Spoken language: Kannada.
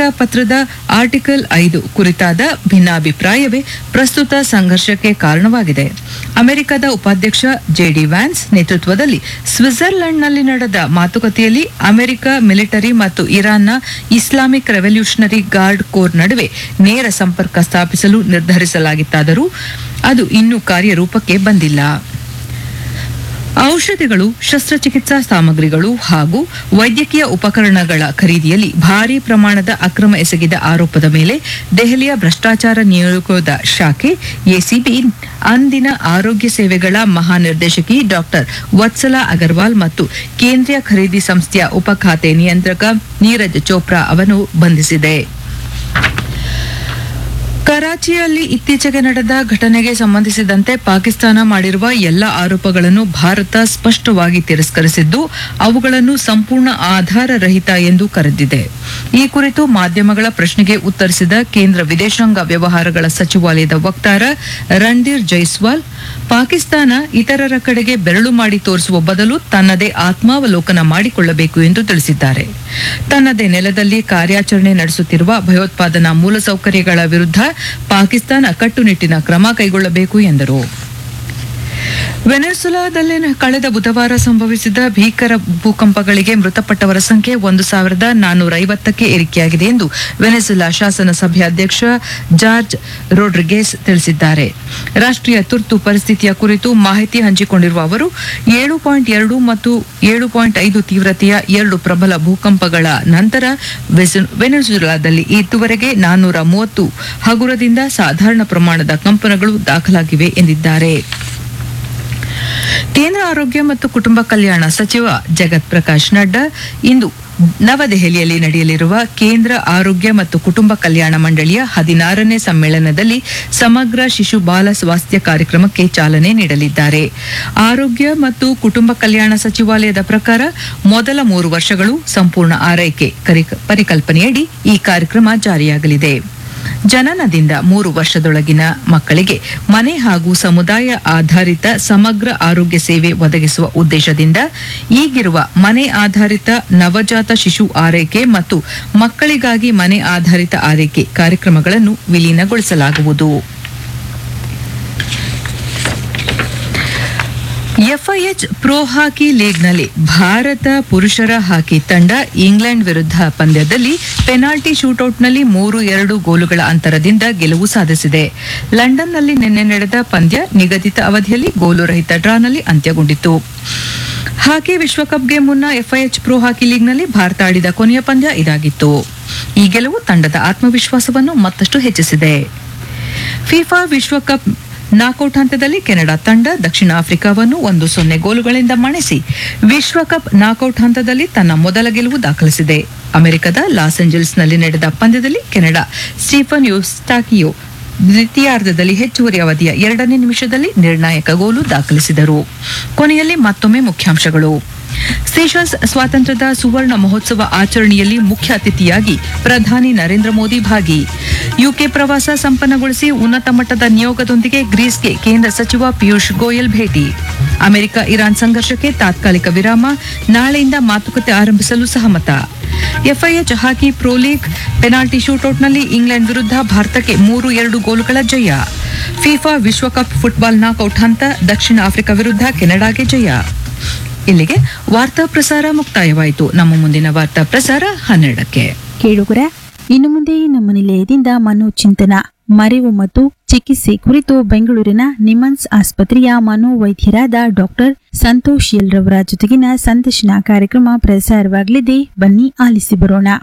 ಪತ್ರದ ಆರ್ಟಿಕಲ್ ಐದು ಕುರಿತಾದ ಭಿನ್ನಾಭಿಪ್ರಾಯವೇ ಪ್ರಸ್ತುತ ಸಂಘರ್ಷಕ್ಕೆ ಕಾರಣವಾಗಿದೆ ಅಮೆರಿಕದ ಉಪಾಧ್ಯಕ್ಷ ಜೆಡಿ ವ್ಯಾನ್ಸ್ ನೇತೃತ್ವದಲ್ಲಿ ಸ್ವಿಟ್ಜರ್ಲೆಂಡ್ನಲ್ಲಿ ನಡೆದ ಮಾತುಕತೆಯಲ್ಲಿ ಅಮೆರಿಕ ಮಿಲಿಟರಿ ಮತ್ತು ಇರಾನ್ನ ಇಸ್ಲಾಮಿಕ್ ರೆವಲ್ಯೂಷನರಿ ಗಾರ್ಡ್ ಕೋರ್ ನಡುವೆ ನೇರ ಸಂಪರ್ಕ ಸ್ಥಾಪಿಸಲು ನಿರ್ಧರಿಸಲಾಗಿತ್ತಾದರೂ ಅದು ಇನ್ನೂ ಕಾರ್ಯರೂಪಕ್ಕೆ ಬಂದಿಲ್ಲ ಔಷಧಿಗಳು ಶಸ್ತ್ರಚಿಕಿತ್ಸಾ ಸಾಮಗ್ರಿಗಳು ಹಾಗೂ ವೈದ್ಯಕೀಯ ಉಪಕರಣಗಳ ಖರೀದಿಯಲ್ಲಿ ಭಾರೀ ಪ್ರಮಾಣದ ಅಕ್ರಮ ಎಸಗಿದ ಆರೋಪದ ಮೇಲೆ ದೆಹಲಿಯ ಭ್ರಷ್ಟಾಚಾರ ನಿಯೋಗದ ಶಾಖೆ ಎಸಿಬಿ ಅಂದಿನ ಆರೋಗ್ಯ ಸೇವೆಗಳ ಮಹಾನಿರ್ದೇಶಕಿ ಡಾಕ್ಟರ್ ವತ್ಸಲಾ ಅಗರ್ವಾಲ್ ಮತ್ತು ಕೇಂದ್ರೀಯ ಖರೀದಿ ಸಂಸ್ಥೆಯ ಉಪ ಖಾತೆ ನಿಯಂತ್ರಕ ನೀರಜ್ ಚೋಪ್ರಾ ಅವನ್ನು ಬಂಧಿಸಿದೆ ಕರಾಚಿಯಲ್ಲಿ ಇತ್ತೀಚೆಗೆ ನಡೆದ ಘಟನೆಗೆ ಸಂಬಂಧಿಸಿದಂತೆ ಪಾಕಿಸ್ತಾನ ಮಾಡಿರುವ ಎಲ್ಲ ಆರೋಪಗಳನ್ನು ಭಾರತ ಸ್ಪಷ್ಟವಾಗಿ ತಿರಸ್ಕರಿಸಿದ್ದು ಅವುಗಳನ್ನು ಸಂಪೂರ್ಣ ಆಧಾರರಹಿತ ಎಂದು ಕರೆದಿದೆ ಈ ಕುರಿತು ಮಾಧ್ಯಮಗಳ ಪ್ರಶ್ನೆಗೆ ಉತ್ತರಿಸಿದ ಕೇಂದ್ರ ವಿದೇಶಾಂಗ ವ್ಯವಹಾರಗಳ ಸಚಿವಾಲಯದ ವಕ್ತಾರ ರಣಧೀರ್ ಜೈಸ್ವಾಲ್ ಪಾಕಿಸ್ತಾನ ಇತರರ ಕಡೆಗೆ ಬೆರಳು ಮಾಡಿ ತೋರಿಸುವ ಬದಲು ತನ್ನದೇ ಆತ್ಮಾವಲೋಕನ ಮಾಡಿಕೊಳ್ಳಬೇಕು ಎಂದು ತಿಳಿಸಿದ್ದಾರೆ ತನ್ನದೇ ನೆಲದಲ್ಲಿ ಕಾರ್ಯಾಚರಣೆ ನಡೆಸುತ್ತಿರುವ ಭಯೋತ್ಪಾದನಾ ಮೂಲಸೌಕರ್ಯಗಳ ವಿರುದ್ಧ ಪಾಕಿಸ್ತಾನ ಕಟ್ಟುನಿಟ್ಟಿನ ಕ್ರಮ ಕೈಗೊಳ್ಳಬೇಕು ಎಂದರು ವೆನೆಜುಲಾದಲ್ಲಿ ಕಳೆದ ಬುಧವಾರ ಸಂಭವಿಸಿದ ಭೀಕರ ಭೂಕಂಪಗಳಿಗೆ ಮೃತಪಟ್ಟವರ ಸಂಖ್ಯೆ ಒಂದು ಸಾವಿರದ ನಾನ್ನೂರ ಐವತ್ತಕ್ಕೆ ಏರಿಕೆಯಾಗಿದೆ ಎಂದು ವೆನೆಜುಲಾ ಶಾಸನ ಸಭೆ ಅಧ್ಯಕ್ಷ ಜಾರ್ಜ್ ರೋಡ್ರಿಗೇಸ್ ತಿಳಿಸಿದ್ದಾರೆ ರಾಷ್ಟ್ರೀಯ ತುರ್ತು ಪರಿಸ್ಥಿತಿಯ ಕುರಿತು ಮಾಹಿತಿ ಹಂಚಿಕೊಂಡಿರುವ ಅವರು ಏಳು ಪಾಯಿಂಟ್ ಎರಡು ಮತ್ತು ಏಳು ಪಾಯಿಂಟ್ ಐದು ತೀವ್ರತೆಯ ಎರಡು ಪ್ರಬಲ ಭೂಕಂಪಗಳ ನಂತರ ವೆಸು- ವೆನೆಜುಲಾದಲ್ಲಿ ಇದುವರೆಗೆ ನಾನ್ನೂರ ಮೂವತ್ತು ಹಗುರದಿಂದ ಸಾಧಾರಣ ಪ್ರಮಾಣದ ಕಂಪನಗಳು ದಾಖಲಾಗಿವೆ ಎಂದಿದ್ದಾರೆ ಕೇಂದ್ರ ಆರೋಗ್ಯ ಮತ್ತು ಕುಟುಂಬ ಕಲ್ಯಾಣ ಸಚಿವ ಜಗತ್ ಪ್ರಕಾಶ್ ನಡ್ಡಾ ಇಂದು ನವದೆಹಲಿಯಲ್ಲಿ ನಡೆಯಲಿರುವ ಕೇಂದ್ರ ಆರೋಗ್ಯ ಮತ್ತು ಕುಟುಂಬ ಕಲ್ಯಾಣ ಮಂಡಳಿಯ ಹದಿನಾರನೇ ಸಮ್ಮೇಳನದಲ್ಲಿ ಸಮಗ್ರ ಶಿಶು ಬಾಲ ಸ್ವಾಸ್ಥ್ಯ ಕಾರ್ಯಕ್ರಮಕ್ಕೆ ಚಾಲನೆ ನೀಡಲಿದ್ದಾರೆ ಆರೋಗ್ಯ ಮತ್ತು ಕುಟುಂಬ ಕಲ್ಯಾಣ ಸಚಿವಾಲಯದ ಪ್ರಕಾರ ಮೊದಲ ಮೂರು ವರ್ಷಗಳು ಸಂಪೂರ್ಣ ಆರೈಕೆ ಕರಿ- ಪರಿಕಲ್ಪನೆಯಡಿ ಈ ಕಾರ್ಯಕ್ರಮ ಜಾರಿಯಾಗಲಿದೆ ಜನನದಿಂದ ಮೂರು ವರ್ಷದೊಳಗಿನ ಮಕ್ಕಳಿಗೆ ಮನೆ ಹಾಗೂ ಸಮುದಾಯ ಆಧಾರಿತ ಸಮಗ್ರ ಆರೋಗ್ಯ ಸೇವೆ ಒದಗಿಸುವ ಉದ್ದೇಶದಿಂದ ಈಗಿರುವ ಮನೆ ಆಧಾರಿತ ನವಜಾತ ಶಿಶು ಆರೈಕೆ ಮತ್ತು ಮಕ್ಕಳಿಗಾಗಿ ಮನೆ ಆಧಾರಿತ ಆರೈಕೆ ಕಾರ್ಯಕ್ರಮಗಳನ್ನು ವಿಲೀನಗೊಳಿಸಲಾಗುವುದು ಎಫ್ಐಎಚ್ ಪ್ರೊ ಹಾಕಿ ಲೀಗ್ನಲ್ಲಿ ಭಾರತ ಪುರುಷರ ಹಾಕಿ ತಂಡ ಇಂಗ್ಲೆಂಡ್ ವಿರುದ್ಧ ಪಂದ್ಯದಲ್ಲಿ ಪೆನಾಲ್ಟಿ ಶೂಟೌಟ್ನಲ್ಲಿ ಮೂರು ಎರಡು ಗೋಲುಗಳ ಅಂತರದಿಂದ ಗೆಲುವು ಸಾಧಿಸಿದೆ ಲಂಡನ್ನಲ್ಲಿ ನಿನ್ನೆ ನಡೆದ ಪಂದ್ಯ ನಿಗದಿತ ಅವಧಿಯಲ್ಲಿ ಗೋಲು ರಹಿತ ಡ್ರಾನಲ್ಲಿ ಅಂತ್ಯಗೊಂಡಿತು ಹಾಕಿ ವಿಶ್ವಕಪ್ಗೆ ಮುನ್ನ ಎಫ್ಐಎಚ್ ಪ್ರೊ ಹಾಕಿ ಲೀಗ್ನಲ್ಲಿ ಭಾರತ ಆಡಿದ ಕೊನೆಯ ಪಂದ್ಯ ಇದಾಗಿತ್ತು ಈ ಗೆಲುವು ತಂಡದ ಆತ್ಮವಿಶ್ವಾಸವನ್ನು ಮತ್ತಷ್ಟು ಹೆಚ್ಚಿಸಿದೆ ಫಿಫಾ ವಿಶ್ವಕಪ್ ನಾಕೌಟ್ ಹಂತದಲ್ಲಿ ಕೆನಡಾ ತಂಡ ದಕ್ಷಿಣ ಆಫ್ರಿಕಾವನ್ನು ಒಂದು ಸೊನ್ನೆ ಗೋಲುಗಳಿಂದ ಮಣಿಸಿ ವಿಶ್ವಕಪ್ ನಾಕೌಟ್ ಹಂತದಲ್ಲಿ ತನ್ನ ಮೊದಲ ಗೆಲುವು ದಾಖಲಿಸಿದೆ ಅಮೆರಿಕದ ಲಾಸ್ ಏಂಜಲ್ಸ್ನಲ್ಲಿ ನಡೆದ ಪಂದ್ಯದಲ್ಲಿ ಕೆನಡಾ ಸ್ಟೀಫನ್ ಯುಸ್ಟಾಕಿಯೋ ದ್ವಿತೀಯಾರ್ಧದಲ್ಲಿ ಹೆಚ್ಚುವರಿ ಅವಧಿಯ ಎರಡನೇ ನಿಮಿಷದಲ್ಲಿ ನಿರ್ಣಾಯಕ ಗೋಲು ದಾಖಲಿಸಿದರು ಕೊನೆಯಲ್ಲಿ ಮತ್ತೊಮ್ಮೆ ಮುಖ್ಯಾಂಶಗಳು ಸೀಶಲ್ಸ್ ಸ್ವಾತಂತ್ರ್ಯದ ಸುವರ್ಣ ಮಹೋತ್ಸವ ಆಚರಣೆಯಲ್ಲಿ ಮುಖ್ಯ ಅತಿಥಿಯಾಗಿ ಪ್ರಧಾನಿ ನರೇಂದ್ರ ಮೋದಿ ಭಾಗಿ ಯುಕೆ ಪ್ರವಾಸ ಸಂಪನ್ನಗೊಳಿಸಿ ಉನ್ನತ ಮಟ್ಟದ ನಿಯೋಗದೊಂದಿಗೆ ಗ್ರೀಸ್ಗೆ ಕೇಂದ್ರ ಸಚಿವ ಪಿಯೂಷ್ ಗೋಯಲ್ ಭೇಟಿ ಅಮೆರಿಕ ಇರಾನ್ ಸಂಘರ್ಷಕ್ಕೆ ತಾತ್ಕಾಲಿಕ ವಿರಾಮ ನಾಳೆಯಿಂದ ಮಾತುಕತೆ ಆರಂಭಿಸಲು ಸಹಮತ FIH hockey pro league penalty ಶೂಟೌಟ್ನಲ್ಲಿ ಇಂಗ್ಲೆಂಡ್ ವಿರುದ್ಧ ಭಾರತಕ್ಕೆ ಮೂರು ಎರಡು ಗೋಲುಗಳ ಜಯ ಫಿಫಾ ವಿಶ್ವಕಪ್ ಫುಟ್ಬಾಲ್ ನಾಕೌಟ್ ಹಂತ ದಕ್ಷಿಣ ಆಫ್ರಿಕಾ ವಿರುದ್ಧ ಕೆನಡಾಗೆ ಜಯ ಇಲ್ಲಿಗೆ ವಾರ್ತಾ ಪ್ರಸಾರ ಮುಕ್ತಾಯವಾಯಿತು ನಮ್ಮ ಮುಂದಿನ ವಾರ್ತಾ ಪ್ರಸಾರ ಹನ್ನೆರಡಕ್ಕೆ ಕೇಳುಗರ ಇನ್ನು ಮುಂದೆ ನಮ್ಮ ನಿಲಯದಿಂದ ಮನೋಚಿಂತನ ಮರೆವು ಮತ್ತು ಚಿಕಿತ್ಸೆ ಕುರಿತು ಬೆಂಗಳೂರಿನ ನಿಮನ್ಸ್ ಆಸ್ಪತ್ರೆಯ ಮನೋವೈದ್ಯರಾದ ಡಾಕ್ಟರ್ ಸಂತೋಷ್ ಎಲ್ರವರ ಜೊತೆಗಿನ ಸಂದರ್ಶನ ಕಾರ್ಯಕ್ರಮ ಪ್ರಸಾರವಾಗಲಿದೆ ಬನ್ನಿ ಆಲಿಸಿ ಬರೋಣ